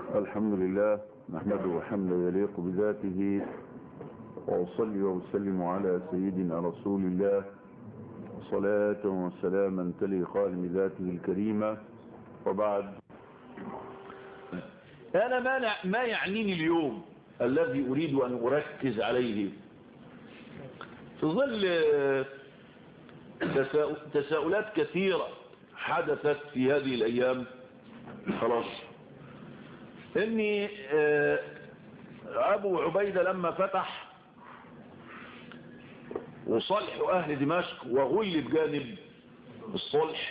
الحمد لله نحمده حمدا يليق بذاته وأصلي وأسلم على سيدنا رسول الله صلاة وسلاما تليقان بذاته الكريمة وبعد أنا ما, ما يعنيني اليوم الذي أريد أن أركز عليه في ظل تساؤلات كثيرة حدثت في هذه الأيام خلاص إني أبو عبيدة لما فتح وصلح أهل دمشق وغل بجانب الصلح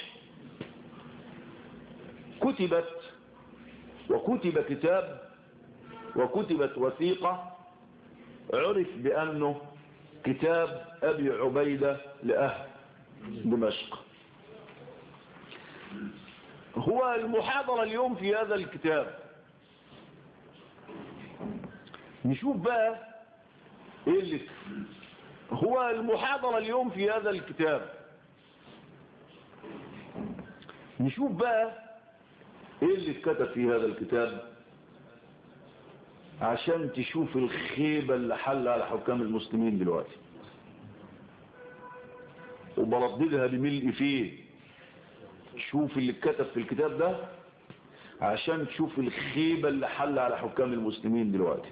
كتبت وكتب كتاب وكتبت وثيقة عرف بأنه كتاب أبي عبيدة لأهل دمشق هو المحاضرة اليوم في هذا الكتاب نشوف بقى ايه اللي هو المحاضرة اليوم في هذا الكتاب نشوف بقى ايه اللي اتكتب في هذا الكتاب عشان تشوف الخيبة اللي حل على حكام المسلمين دلوقتي وبرددها بملء فيه شوف اللي اتكتب في الكتاب ده عشان تشوف الخيبة اللي حل على حكام المسلمين دلوقتي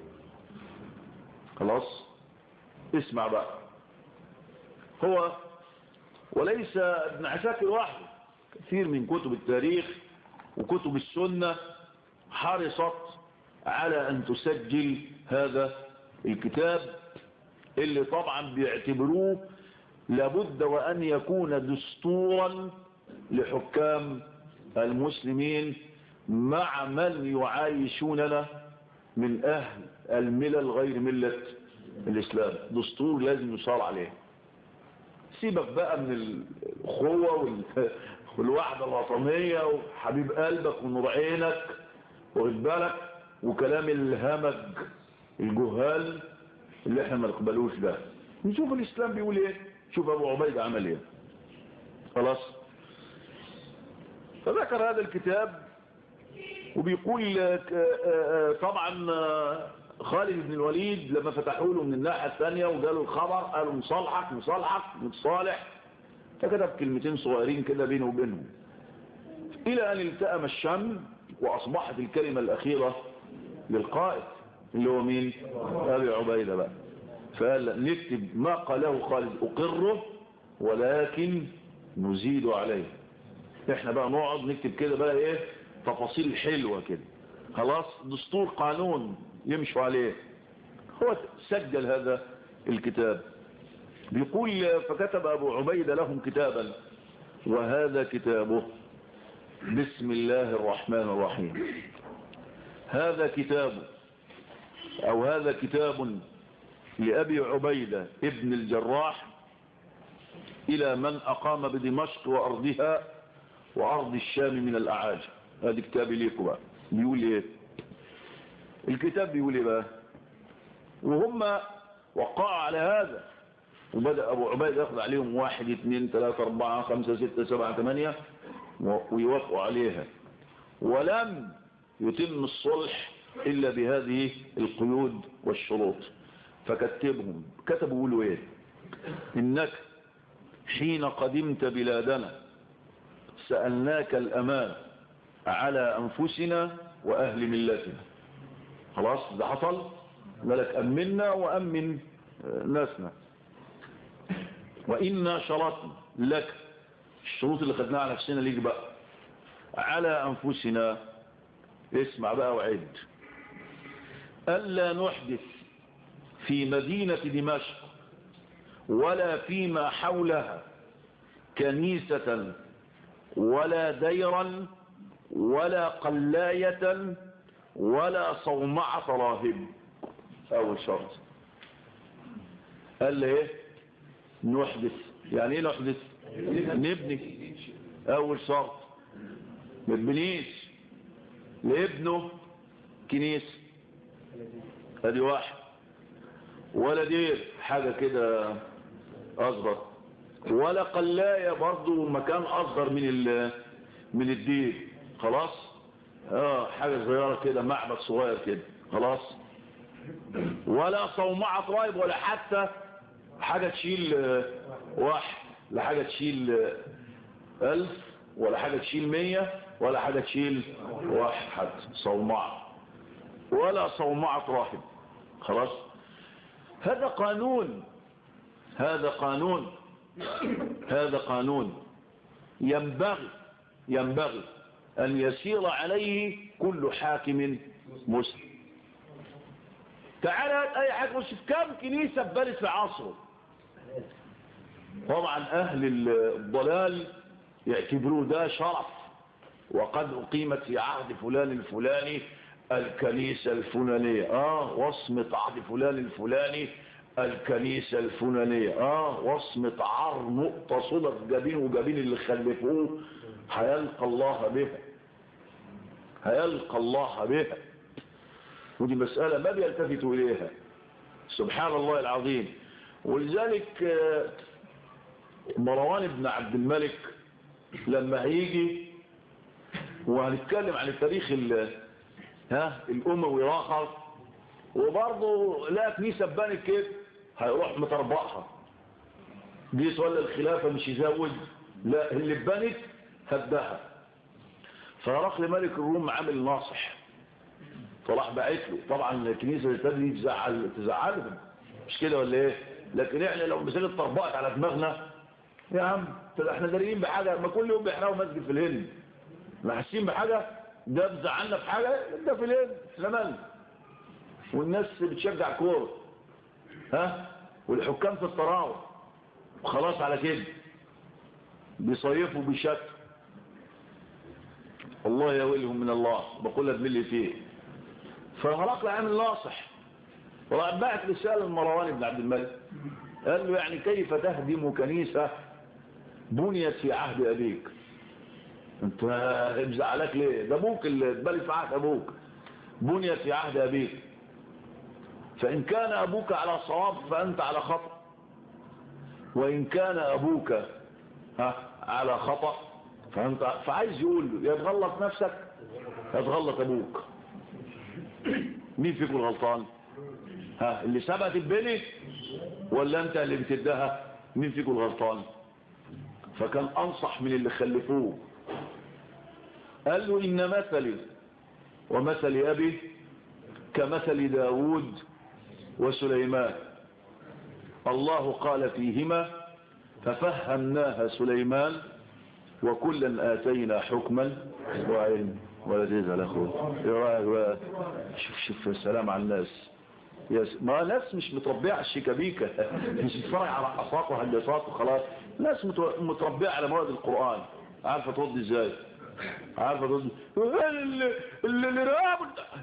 خلاص اسمع بقى هو وليس ابن عساكر وحده كثير من كتب التاريخ وكتب السنة حرصت على أن تسجل هذا الكتاب اللي طبعا بيعتبروه لابد وأن يكون دستورا لحكام المسلمين مع من يعايشوننا من أهل الملل غير ملة الإسلام دستور لازم يصار عليه سيبك بقى من الأخوة والوحدة الوطنية وحبيب قلبك ونور عينك واخد بالك وكلام الهمج الجهال اللي احنا ما نقبلوش ده نشوف الإسلام بيقول ايه شوف أبو عبيد عمل ايه خلاص فذكر هذا الكتاب وبيقول طبعا خالد بن الوليد لما فتحوا له من الناحية الثانية وقالوا الخبر قالوا مصالحك مصالحك متصالح فكتب كلمتين صغيرين كده بينه وبينهم إلى أن التأم الشم وأصبحت الكلمة الأخيرة للقائد اللي هو مين أبي عبيدة بقى فقال نكتب ما قاله خالد أقره ولكن نزيد عليه احنا بقى نقعد نكتب كده بقى ايه تفاصيل حلوة كده خلاص دستور قانون يمشوا عليه هو سجل هذا الكتاب بيقول فكتب أبو عبيدة لهم كتابا وهذا كتابه بسم الله الرحمن الرحيم هذا كتاب أو هذا كتاب لأبي عبيدة ابن الجراح إلى من أقام بدمشق وأرضها وأرض الشام من الأعاجم هذا كتابي ليكم بقى بيقول إيه الكتاب بيقول إيه بقى وهم وقعوا على هذا وبدأ أبو عبيد يأخذ عليهم واحد اثنين ثلاثة أربعة خمسة ستة سبعة ثمانية ويوافقوا عليها ولم يتم الصلح إلا بهذه القيود والشروط فكتبهم كتبوا يقولوا ايه إنك حين قدمت بلادنا سألناك الأمان على أنفسنا وأهل ملتنا خلاص ده حصل ملك أمنا وأمن ناسنا وإنا شرطنا لك الشروط اللي خدناها على نفسنا ليك بقى على أنفسنا اسمع بقى وعد ألا نحدث في مدينة دمشق ولا فيما حولها كنيسة ولا ديرا ولا قلاية ولا صومعة راهب أول شرط قال لي ايه نحدث يعني ايه نحدث نبني أول شرط ما تبنيش لابنه كنيسة ادي واحد ولا دير حاجة كده اصغر ولا قلاية برضو مكان اصغر من من الدير خلاص اه حاجة صغيرة كده معبد صغير كده خلاص ولا صومعة رايب ولا حتى حاجة تشيل واحد لا حاجة تشيل ألف ولا حاجة تشيل مية ولا حاجة تشيل واحد حتى صومعة ولا صومعة راهب خلاص هذا قانون هذا قانون هذا قانون ينبغي ينبغي أن يسير عليه كل حاكم مسلم تعالى أي حاكم مسلم كم كنيسة بنت في عصره طبعا أهل الضلال يعتبروا ده شرف وقد أقيمت في عهد فلان الفلاني الكنيسة الفلانية آه وصمة عهد فلان الفلاني الكنيسة الفلانية آه وصمة عار نقطة صدق جابين وجابين اللي خلفوه هيلقى الله بها هيلقى الله بها ودي مسألة ما بيلتفتوا إليها سبحان الله العظيم ولذلك مروان بن عبد الملك لما هيجي وهنتكلم عن التاريخ ها الأموي راخر وبرضه لا كنيسة بانت كده هيروح مطربقها دي ولا الخلافة مش يزود لا اللي بنت هدها فرقل ملك الروم عامل ناصح فراح بعت له طبعا الكنيسة التانية تزعل تزعلهم مش كده ولا ايه لكن احنا لو مسكت طربقت على دماغنا يا عم احنا داريين بحاجة ما كل يوم بيحرقوا مسجد في الهند ما حاسين بحاجة ده بزعلنا في حاجة ده في الهند احنا مالنا والناس بتشجع كورة ها والحكام في التراوح وخلاص على كده بيصيفوا بشكل الله يولهم من الله بقول لك باللي فيه فهرقل عامل ناصح وراح بعت رسالة لمروان بن عبد الملك قال له يعني كيف تهدم كنيسة بنيت في عهد أبيك انت مزعلك ليه ده ابوك اللي اتبلي في عهد ابوك بنيت في عهد ابيك فان كان ابوك على صواب فانت على خطأ وان كان ابوك ها على خطأ فانت فعايز يقول له يا تغلط نفسك يا تغلط ابوك مين فيكم الغلطان ها اللي ثبت البني ولا انت اللي بتدها مين فيكم الغلطان فكان انصح من اللي خلفوه قال له إن مثلي ومثل أبي كمثل داود وسليمان الله قال فيهما ففهمناها سليمان وكلا آتينا حكما وعلم ولا تزعل أخوه إيه شوف شوف السلام على الناس يس ما ناس مش متربية على الشيكابيكا مش بتتفرج على رقصات وهندسات وخلاص ناس متربية على مواد القرآن عارفة ترد ازاي عارفه تقول اللي راب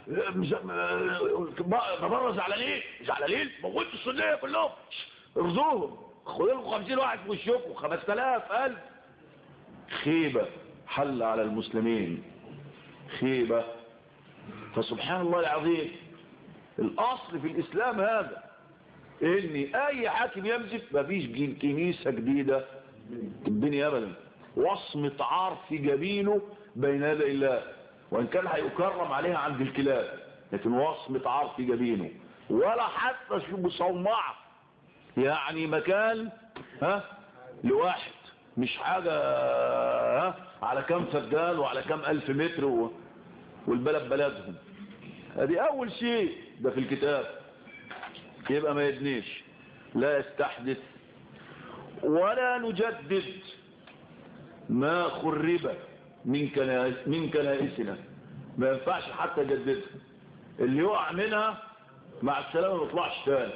بره زعلانين زعلانين موتوا السنيه كلهم ارزوهم خدوا لكم 50 واحد في وشكم 5000 الف خيبه حل على المسلمين خيبه فسبحان الله العظيم الاصل في الاسلام هذا ان اي حاكم يمسك مفيش كنيسه جديده تبني ابدا وصمة عار في جبينه بين يدي الله وإن كان هيكرم عليها عند الكلاب لكن وصمة عار في جبينه ولا حتى بصومعة يعني مكان ها لواحد مش حاجة ها على كم فدان وعلى كم ألف متر و... والبلد بلدهم هذه أول شيء ده في الكتاب يبقى ما يدنيش لا يستحدث ولا نجدد ما خرب من كنائس من كنائسنا ما ينفعش حتى جددها اللي يقع منها مع السلامه ما يطلعش تاني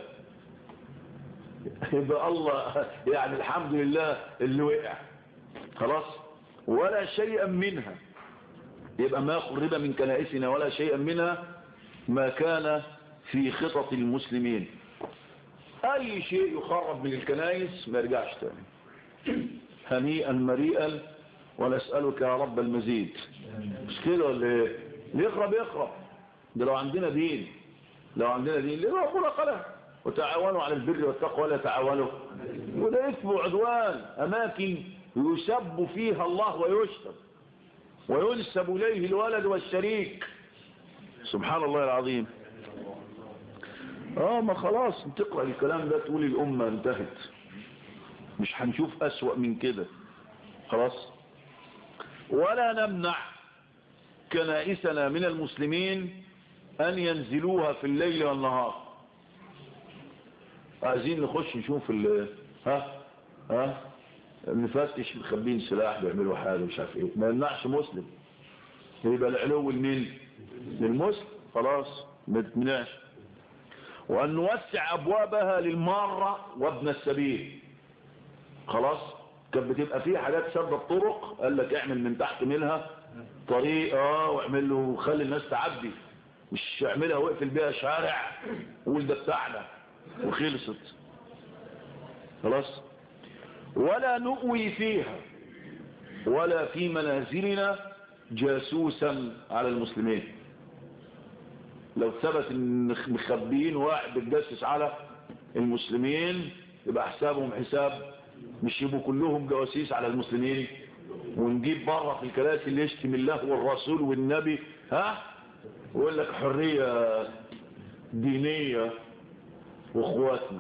يبقى الله يعني الحمد لله اللي وقع خلاص ولا شيئا منها يبقى ما خرب من كنائسنا ولا شيئا منها ما كان في خطط المسلمين اي شيء يخرب من الكنائس ما يرجعش تاني هنيئا مريئا ونسألك يا رب المزيد مش كده ولا ايه يخرب يخرب ده لو عندنا دين لو عندنا دين ليه ربنا قالها وتعاونوا على البر والتقوى ولا تعاونوا وده اسمه عدوان اماكن يسب فيها الله ويشتم وينسب إليه الولد والشريك سبحان الله العظيم اه ما خلاص تقرأ الكلام ده تقول الأمة انتهت مش هنشوف أسوأ من كده خلاص ولا نمنع كنائسنا من المسلمين أن ينزلوها في الليل والنهار عايزين نخش نشوف ال ها ها نفتش مخبين سلاح بيعملوا حاجة مش عارف ايه ما يمنعش مسلم يبقى العلو لمين للمسلم خلاص ما تمنعش وأن نوسع أبوابها للمارة وابن السبيل خلاص كانت بتبقى فيه حاجات سد الطرق قال لك اعمل من تحت منها طريق اه واعمل له خلي الناس تعدي مش اعملها واقفل بيها شارع وقول ده بتاعنا وخلصت خلاص ولا نؤوي فيها ولا في منازلنا جاسوسا على المسلمين لو ثبت ان مخبيين واحد بتجسس على المسلمين يبقى حسابهم حساب مش يبقوا كلهم جواسيس على المسلمين ونجيب بره في الكراسي اللي يشتم الله والرسول والنبي ها ويقول لك حرية دينية واخواتنا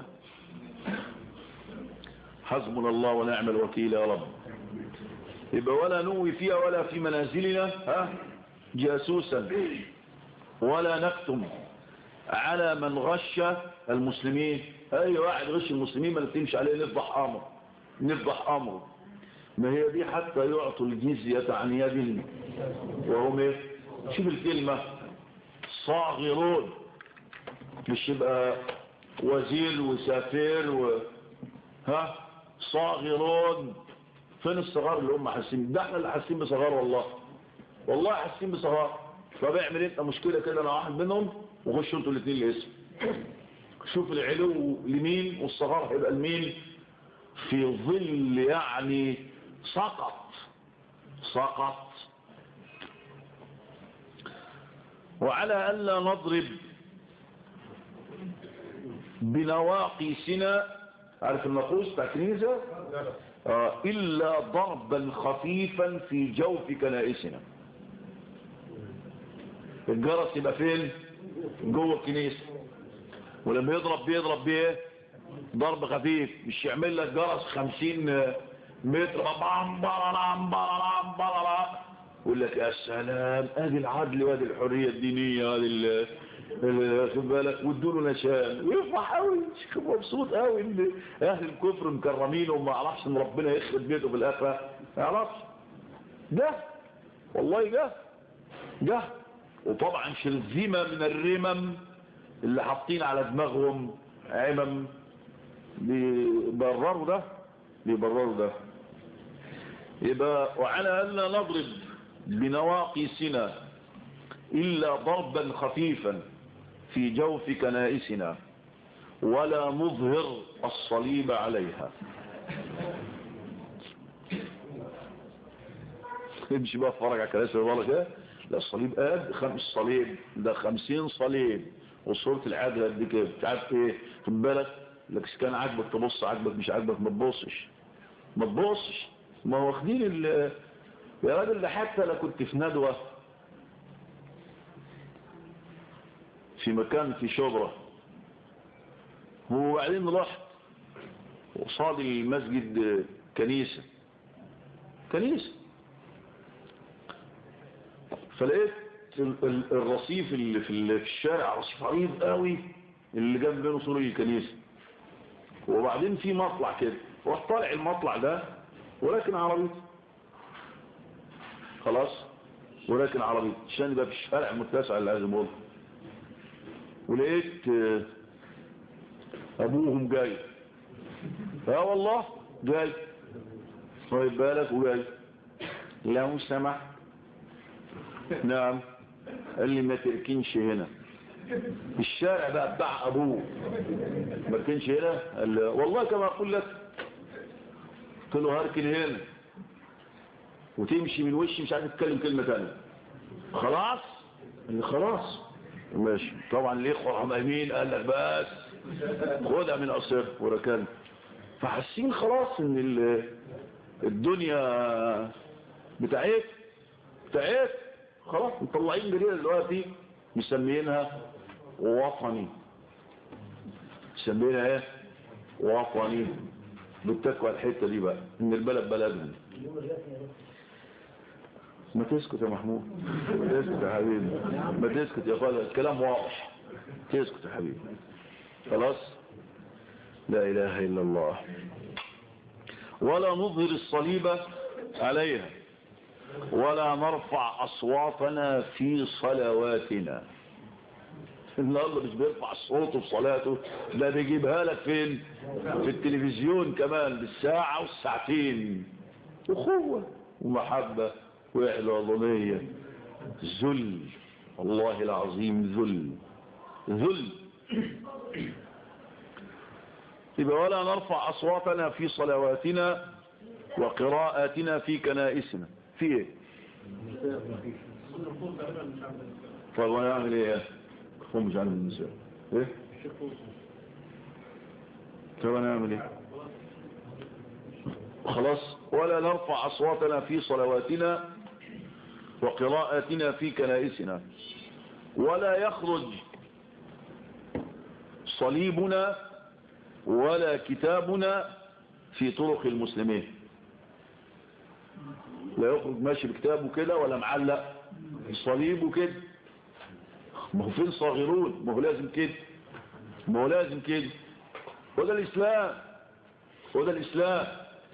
حسبنا الله ونعم الوكيل يا رب يبقى ولا نوي فيها ولا في منازلنا ها جاسوسا ولا نكتم على من غش المسلمين اي واحد غش المسلمين ما نتمش عليه نفضح امر نفضح امره ما هي دي حتى يعطوا الجزية عن يد وهم ايه شوف الكلمة صاغرون مش يبقى وزير وسافير و ها صاغرون فين الصغار اللي هم حاسين ده احنا اللي حاسين بصغار والله والله حاسين بصغار فبيعمل انت مشكلة كده انا واحد منهم وخشوا انتوا الاثنين الاسم شوف العلو لمين والصغار هيبقى لمين في ظل يعني سقط سقط وعلى ألا نضرب بنواقيسنا عارف النقوس بتاع كنيسة آه إلا ضربا خفيفا في جوف كنائسنا الجرس يبقى فين جوه الكنيسة ولما يضرب بيضرب بيه ضرب خفيف مش يعمل لك جرس خمسين متر بام برام برام برام يقول لك يا سلام ادي العدل وادي الحرية الدينية وادي خد بالك وادوا له نشان ويفرح قوي مبسوط قوي ان اهل الكفر مكرمين وما يعرفش ان ربنا يخرب بيته في الاخره ما يعرفش ده والله ده ده وطبعا شرذمه من الرمم اللي حاطين على دماغهم عمم بيبرروا ده بيبرروا ده يبقى وعلى ألا نضرب بنواقيسنا إلا ضربا خفيفا في جوف كنائسنا ولا نظهر الصليب عليها امشي بقى اتفرج على كنائس الغلط ده ده الصليب قد خمس صليب ده خمسين صليب وصورة العدل قد كده مش عارف ايه خد بالك لك كان عاجبك تبص عاجبك مش عاجبك ما تبصش ما تبصش ما واخدين ال يا راجل ده حتى لو كنت في ندوة في مكان في شبرة وبعدين رحت وصاد المسجد كنيسة كنيسة فلقيت الرصيف اللي في الشارع رصيف عريض قوي اللي جنب بينه سور الكنيسة وبعدين في مطلع كده رحت طالع المطلع ده ولكن عربي خلاص ولكن عربي عشان يبقى في الشارع المتسع اللي لازم اقول ولقيت ابوهم جاي اه والله جاي طيب بالك وجاي لو سمح نعم قال لي ما تركنش هنا الشارع بقى بتاع ابوه ما تركنش هنا قال والله كما اقول لك قلت له هركن هنا وتمشي من وشي مش عارف تتكلم كلمة تانية خلاص قال لي خلاص ماشي طبعا الاخوة هم امين قال لك بس خدها من قصر وركن فحاسين خلاص ان الدنيا بتاعت تعبت خلاص مطلعين جريدة دلوقتي مسمينها وطني مسمينها ايه وطني بتكوى الحتة دي بقى ان البلد بلدهم ما تسكت يا محمود ما تسكت يا حبيبي ما تسكت يا خالد الكلام واضح تسكت يا حبيبي خلاص لا اله الا الله ولا نظهر الصليب عليها ولا نرفع اصواتنا في صلواتنا ان الله مش بيرفع صوته في صلاته ده بيجيبها لك فين في التلفزيون كمان بالساعة والساعتين اخوة ومحبة وإعلانية ذل والله العظيم ذل ذل يبقى ولا نرفع أصواتنا في صلواتنا وقراءاتنا في كنائسنا في ايه طب ونعمل ايه هو مش عن النساء ايه طب نعمل ايه خلاص ولا نرفع أصواتنا في صلواتنا وقراءاتنا في كنائسنا ولا يخرج صليبنا ولا كتابنا في طرق المسلمين لا يخرج ماشي بكتابه كده ولا معلق صليبه كده ما هو فين صاغرون ما هو لازم كده ما هو لازم كده وده الإسلام وده الإسلام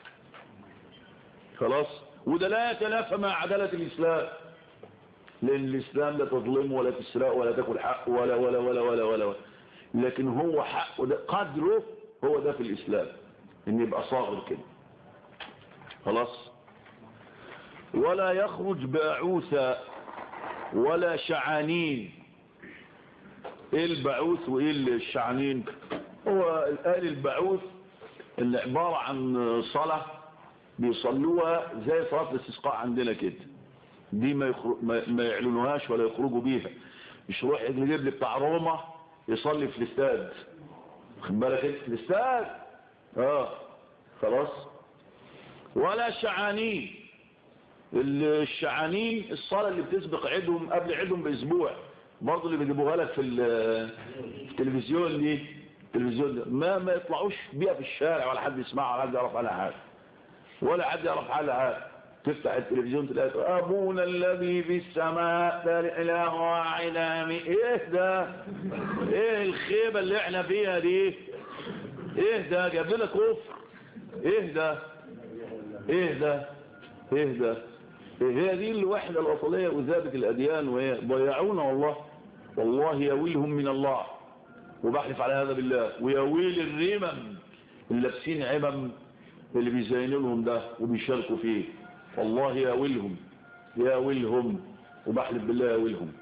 خلاص وده لا يتنافى مع عدالة الإسلام لأن الإسلام لا تظلم ولا تسرق ولا تاكل حق ولا ولا ولا ولا ولا, ولا. لكن هو حق وده قدره هو ده في الإسلام إن يبقى صاغر كده خلاص ولا يخرج باعوثا ولا شعانين ايه البعوث وايه الشعانين هو الآل البعوث اللي عبارة عن صلاة بيصلوها زي صلاة الاستسقاء عندنا كده دي ما, يخرج ما يعلنوهاش ولا يخرجوا بيها مش روح يجيب لي بتاع روما يصلي في الاستاد خد بالك انت في الاستاد اه خلاص ولا شعانين الشعانين الصلاة اللي بتسبق عيدهم قبل عيدهم باسبوع برضه اللي بيجيبوها لك في التلفزيون دي التلفزيون ده ما ما يطلعوش بيها في الشارع ولا حد يسمعها ولا حد يعرف عنها حاجه ولا حد يعرف عنها حاجه تفتح التلفزيون تلاقي ابونا الذي في السماء لا اله واحد ايه ده ايه الخيبه اللي احنا فيها دي ايه ده جاب لنا كفر ايه ده ايه ده ايه ده هي دي الوحدة الوطنية وذابت الأديان وهي ضيعونا والله والله يويلهم من الله وبحلف على هذا بالله ويويل الرمم اللي لابسين عمم اللي بيزينوا لهم ده وبيشاركوا فيه والله يويلهم يويلهم وبحلف بالله يويلهم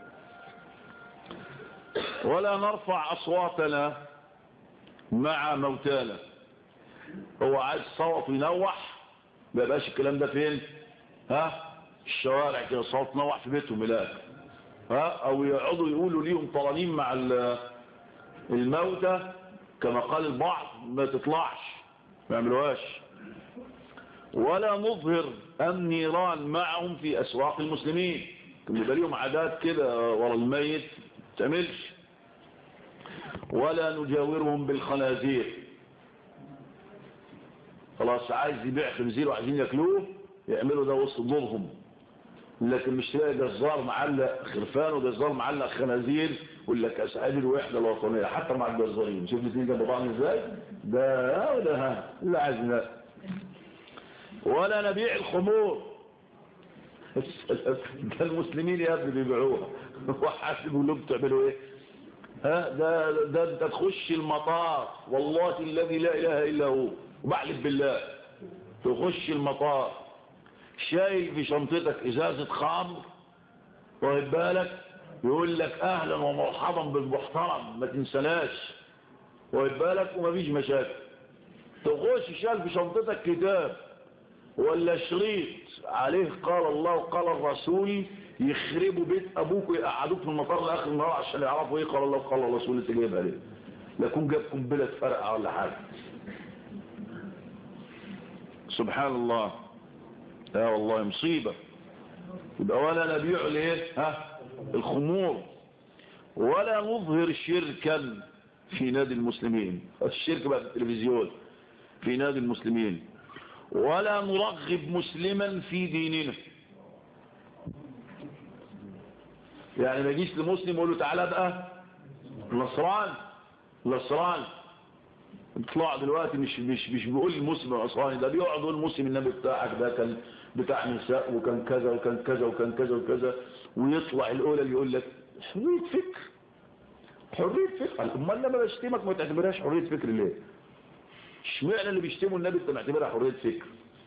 ولا نرفع أصواتنا مع موتانا هو عايز صوت ينوح ما يبقاش الكلام ده فين ها الشوارع كده صوت نوح في بيتهم الان ها او يقعدوا يقولوا ليهم طرانين مع الموتى كما قال البعض ما تطلعش ما يعملوهاش ولا نظهر النيران معهم في اسواق المسلمين كان يبقى ليهم عادات كده ورا الميت تعملش ولا نجاورهم بالخنازير خلاص عايز يبيع خنزير وعايزين ياكلوه يعملوا ده وسط دورهم لكن مش تلاقي جزار معلق خرفان وجزار معلق خنازير يقول لك اسعاد الوحده الوطنيه حتى مع الجزارين شوف الاثنين جنب بعض ازاي ده وده ها اللي عايزنا ولا نبيع الخمور ده المسلمين يا ابني بيبيعوها وحاسب يقول لهم بتعملوا ايه ها ده ده انت تخش المطار والله الذي لا اله الا هو وبحلف بالله تخش المطار شايل في شنطتك ازازة خمر واخد بالك يقول لك اهلا ومرحبا بالمحترم ما تنسناش واخد بالك ومفيش مشاكل تخش شايل في شنطتك كتاب ولا شريط عليه قال الله وقال الرسول يخربوا بيت ابوك ويقعدوك في المطار لاخر النهار عشان يعرفوا ايه قال الله وقال الرسول اللي جايبها ليه لا يكون جاب قنبله فرقه ولا حاجه سبحان الله لا والله مصيبة يبقى ولا نبيع الايه ها الخمور ولا نظهر شركا في نادي المسلمين الشرك بقى في التلفزيون في نادي المسلمين ولا نرغب مسلما في ديننا يعني ما يجيش لمسلم يقول له تعالى بقى نصران نصران اطلع دلوقتي مش مش مش بيقول المسلم النصراني ده بيقعد يقول المسلم النبي بتاعك ده كان بتاع نساء وكان كذا وكان كذا وكان كذا وكذا ويطلع الاولى اللي يقول لك حريه فكر حريه فكر امال لما بشتمك ما تعتبرهاش حريه فكر ليه اشمعنى اللي بيشتموا النبي انت معتبرها حريه فكر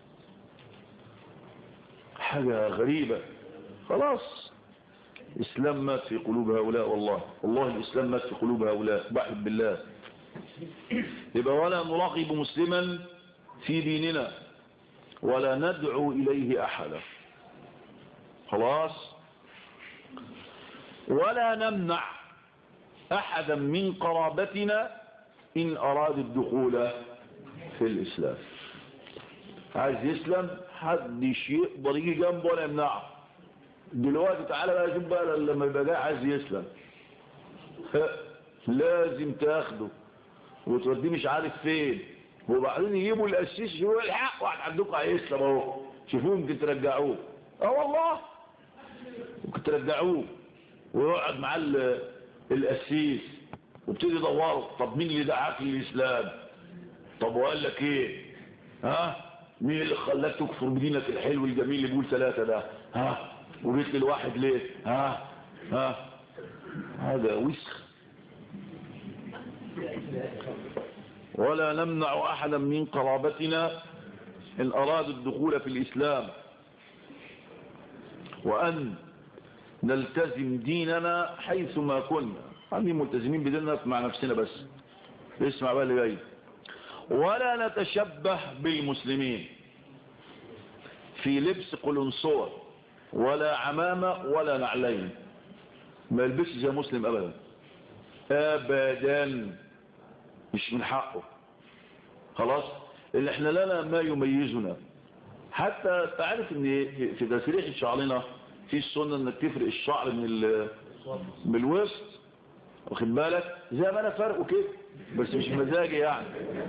حاجه غريبه خلاص الإسلام مات في قلوب هؤلاء والله والله الإسلام مات في قلوب هؤلاء بحب بالله يبقى ولا نراقب مسلما في ديننا ولا ندعو إليه أحدا خلاص ولا نمنع أحدا من قرابتنا إن أراد الدخول في الإسلام عايز يسلم حد يقدر يجي جنبه ولا يمنعه دلوقتي تعالى بقى شوف بقى لما يبقى جاي عايز يسلم لازم تاخده وتوديه مش عارف فين وبعدين يجيبوا القسيس يقول الحق واحد عندكم هيسلم اهو شوفوه ممكن ترجعوه اه والله ممكن ترجعوه ويقعد مع القسيس وابتدي يدوروا طب مين اللي دعاك للاسلام طب وقال لك ايه ها مين اللي خلاك تكفر بدينك الحلو الجميل اللي بيقول ثلاثه ده ها وجيت للواحد ليه ها ها هذا وسخ ولا نمنع احدا من قرابتنا ان اراد الدخول في الاسلام وان نلتزم ديننا حيثما كنا عندي ملتزمين بديننا مع نفسنا بس اسمع بقى اللي جاي ولا نتشبه بالمسلمين في لبس قلنصور ولا عمامة ولا نعلين ما يلبسش زي مسلم ابدا ابدا مش من حقه خلاص اللي احنا لنا ما يميزنا حتى تعرف ان في تسريح شعرنا في السنة انك تفرق الشعر من ال من الوسط واخد بالك زي ما انا فرقه كده بس مش مزاجي يعني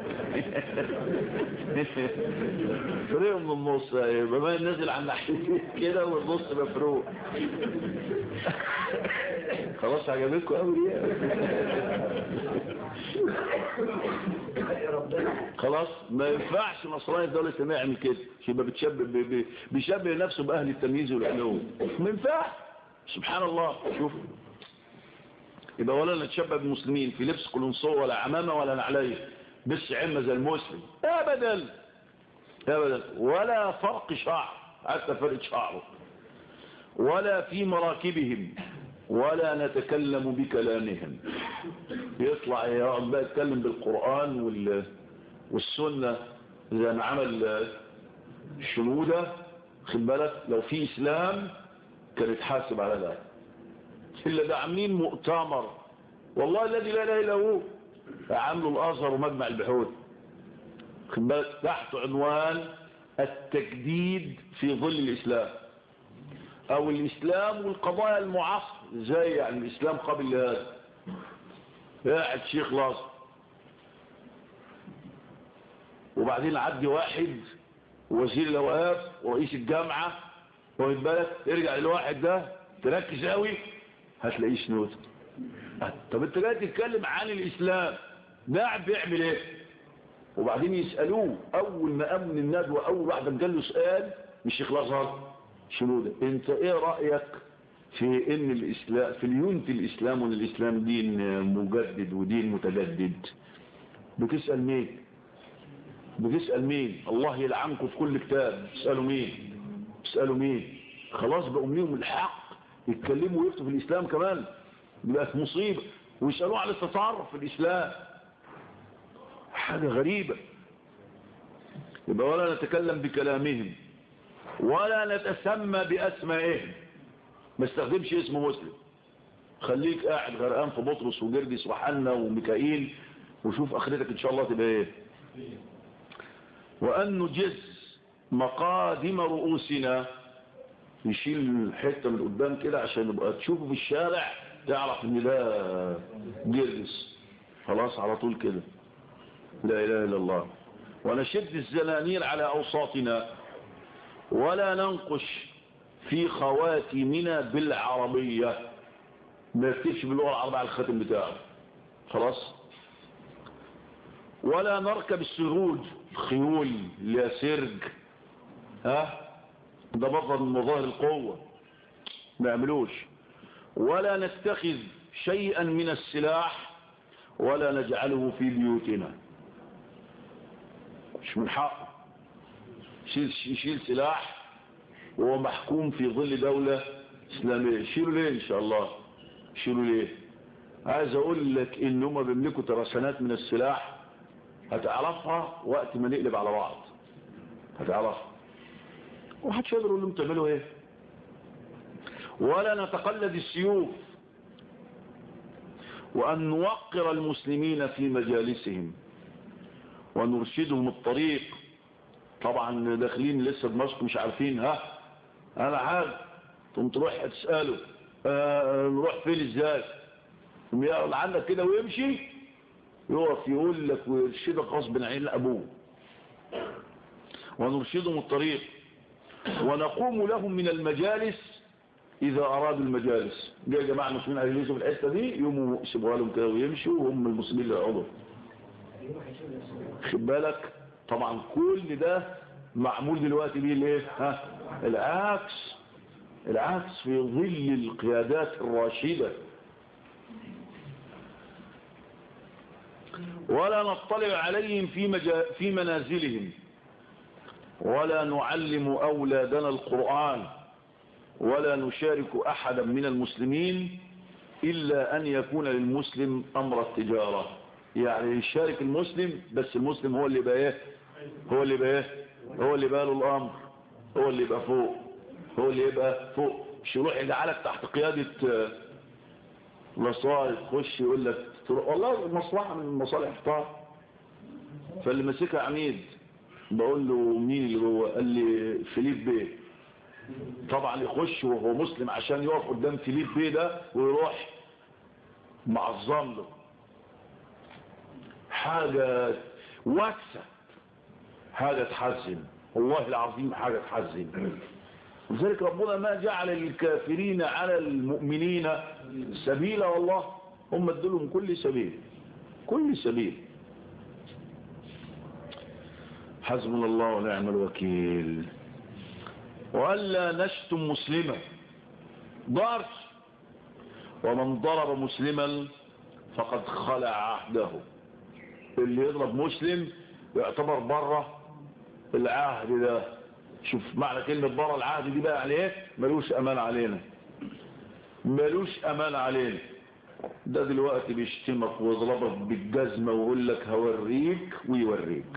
فرقه من النص يبقى ما نازل عن ناحيتين كده والنص مفروق خلاص عجبتكم قوي دي خلاص ما ينفعش نصراني الدولة الإسلامية يعمل كده يبقى بتشبه بيشبه نفسه بأهل التمييز والعلوم ما ينفعش سبحان الله شوف يبقى ولا نتشبه بالمسلمين في لبس قلنصور ولا عمامة ولا نعليه بس عمة زي المسلم ابدا ابدا ولا فرق شعر حتى فرق شعره ولا في مراكبهم ولا نتكلم بكلامهم يطلع يقعد بقى يتكلم بالقرآن وال... والسنة زي ما عمل الشنودة خد بالك لو في إسلام كان يتحاسب على ذلك إلا ده عاملين مؤتمر والله الذي لا اله الا هو عاملوا الازهر ومجمع البحوث خد بالك تحت عنوان التجديد في ظل الاسلام او الاسلام والقضايا المعاصره زي يعني الاسلام قبل هذا قاعد شيخ الازهر وبعدين عدي واحد وزير الاوقاف ورئيس الجامعه واخد بالك ارجع للواحد ده تركز قوي هتلاقيه شنود طب انت جاي تتكلم عن الاسلام ده بيعمل ايه وبعدين يسالوه اول ما قام من الندوه اول واحد قال له سؤال مش شيخ الازهر شنوده انت ايه رايك في ان الاسلام في اليونت الاسلام وان الاسلام دين مجدد ودين متجدد بتسال مين بتسال مين الله يلعنكم في كل كتاب تسالوا مين تسالوا مين خلاص بقوا ليهم الحق يتكلموا ويفتوا في الإسلام كمان بقت مصيبة ويسألوه على التصرف في الإسلام حاجة غريبة يبقى ولا نتكلم بكلامهم ولا نتسمى بأسمائهم ما استخدمش اسم مسلم خليك قاعد غرقان في بطرس وجرجس وحنا وميكائيل وشوف اخرتك ان شاء الله تبقى ايه وان نجز مقادم رؤوسنا يشيل الحتة من قدام كده عشان يبقى تشوفه في الشارع تعرف ان ده جرس خلاص على طول كده لا اله الا الله ونشد الزنانير على اوساطنا ولا ننقش في خواتمنا بالعربية ما يكتبش باللغة العربية على الخاتم بتاعه خلاص ولا نركب السروج خيول اللي هي سرج ها ده مظهر من مظاهر القوة ما يعملوش ولا نتخذ شيئا من السلاح ولا نجعله في بيوتنا مش من حقه يشيل, يشيل سلاح وهو محكوم في ظل دولة إسلامية شيلوا ليه إن شاء الله شيلوا ليه عايز أقول لك إن هم بيملكوا ترسانات من السلاح هتعرفها وقت ما نقلب على بعض هتعرفها ومحدش يقدر يقول لهم تعملوا ايه ولا نتقلد السيوف وأن نوقر المسلمين في مجالسهم ونرشدهم الطريق طبعا داخلين لسه دمشق مش عارفين ها انا عارف تقوم تروح تسأله آه نروح فين ازاي يقعد عنك كده ويمشي يقف يقول لك ويرشدك غصب عن ابوه ونرشدهم الطريق ونقوم لهم من المجالس إذا أرادوا المجالس جاء جماعة المسلمين على يوسف الحتة دي يوموا يسيبوها لهم كده ويمشوا وهم المسلمين اللي يقعدوا خد بالك طبعا كل ده معمول دلوقتي بيه ليه ها العكس العكس في ظل القيادات الراشدة ولا نطلع عليهم في, مجا في منازلهم ولا نعلم أولادنا القرآن ولا نشارك أحدا من المسلمين إلا أن يكون للمسلم أمر التجارة يعني يشارك المسلم بس المسلم هو اللي بقى هو اللي بقى هو اللي بقى له الأمر هو اللي يبقى فوق هو اللي يبقى فوق مش يروح يجعلك تحت قيادة مصالح خش يقول لك والله مصلحة من المصالح بتاعه فاللي ماسكها عميد بقول له مين اللي جوه قال لي فيليب بيه طبعا يخش وهو مسلم عشان يقف قدام فيليب بيه ده ويروح معظم له حاجة وكسة حاجة تحزن والله العظيم حاجة تحزن لذلك ربنا ما جعل الكافرين على المؤمنين سبيلا والله هم ادلهم كل سبيل كل سبيل حسبنا الله ونعم الوكيل وألا نشتم مسلما ضرب ومن ضرب مسلما فقد خلع عهده اللي يضرب مسلم يعتبر بره العهد ده شوف معنى كلمة بره العهد دي بقى عليه ملوش أمان علينا ملوش أمان علينا ده دلوقتي بيشتمك ويضربك بالجزمة ويقول لك هوريك ويوريك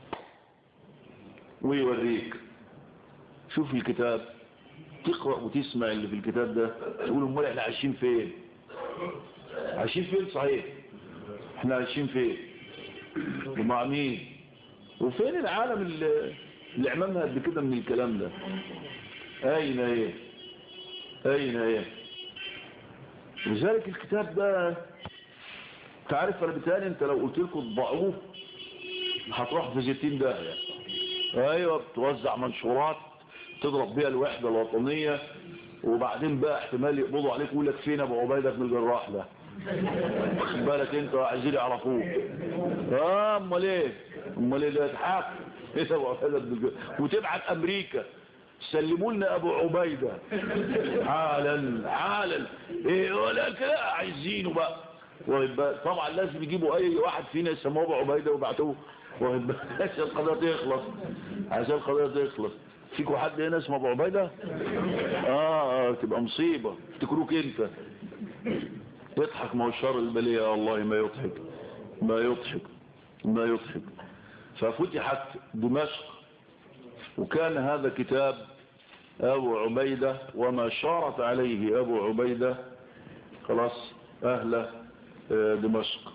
ويوريك شوف الكتاب تقرأ وتسمع اللي في الكتاب ده تقول امال احنا عايشين فين عايشين فين صحيح احنا عايشين فين ومع مين وفين العالم اللي, اللي عملنا قد كده من الكلام ده اين ايه اين ايه لذلك الكتاب ده تعرف انا بتاني انت لو قلت لكم اطبعوه هتروح في 60 داهيه ايوه بتوزع منشورات تضرب بيها الوحدة الوطنية وبعدين بقى احتمال يقبضوا عليك ويقول لك فين ابو عبيدة بن الجراح ده واخد بالك انت عايزين يعرفوه اه امال ايه امال ايه ده يضحك ايه ابو عبيدة بن الجراح وتبعت امريكا سلموا لنا ابو عبيدة حالا حالا ايه ولا كده عايزينه بقى طبعا لازم يجيبوا اي واحد فينا يسموه ابو عبيدة ويبعتوه عشان القضية تخلص عشان القضية تخلص فيكوا حد هنا اسمه ابو عبيدة اه, آه تبقى مصيبة افتكروك انت تضحك ما هو الشر البلية والله ما يضحك ما يضحك ما يضحك ففتحت دمشق وكان هذا كتاب ابو عبيدة وما شارت عليه ابو عبيدة خلاص اهل دمشق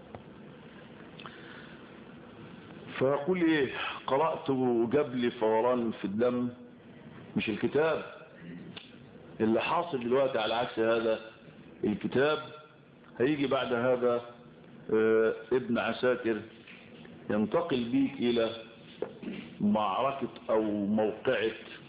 فأقول إيه قرأت جاب لي فوران في الدم مش الكتاب اللي حاصل دلوقتي على عكس هذا الكتاب هيجي بعد هذا اه ابن عساكر ينتقل بيك الى معركة او موقعة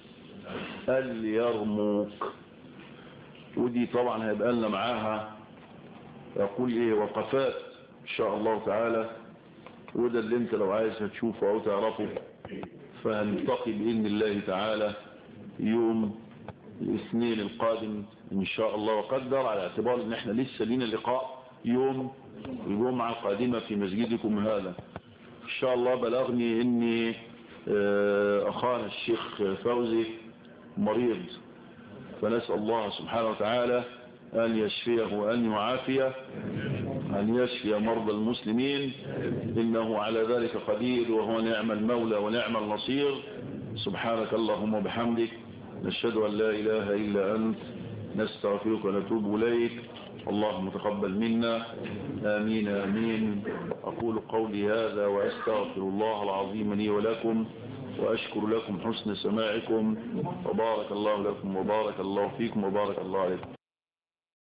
اليرموك ودي طبعا هيبقى لنا معاها يقول ايه وقفات ان شاء الله تعالى وده اللي انت لو عايز هتشوفه او تعرفه فهنلتقي باذن الله تعالى يوم الاثنين القادم ان شاء الله وقدر على اعتبار ان احنا لسه لينا لقاء يوم الجمعة القادمة في مسجدكم هذا ان شاء الله بلغني اني اخانا الشيخ فوزي مريض فنسأل الله سبحانه وتعالى أن يشفيه وأن يعافيه أن يشفي مرضى المسلمين إنه على ذلك قدير وهو نعم المولى ونعم النصير سبحانك اللهم وبحمدك نشهد أن لا إله إلا أنت نستغفرك ونتوب إليك اللهم تقبل منا آمين آمين أقول قولي هذا وأستغفر الله العظيم لي ولكم وأشكر لكم حسن سماعكم وبارك الله لكم وبارك الله فيكم وبارك الله عليكم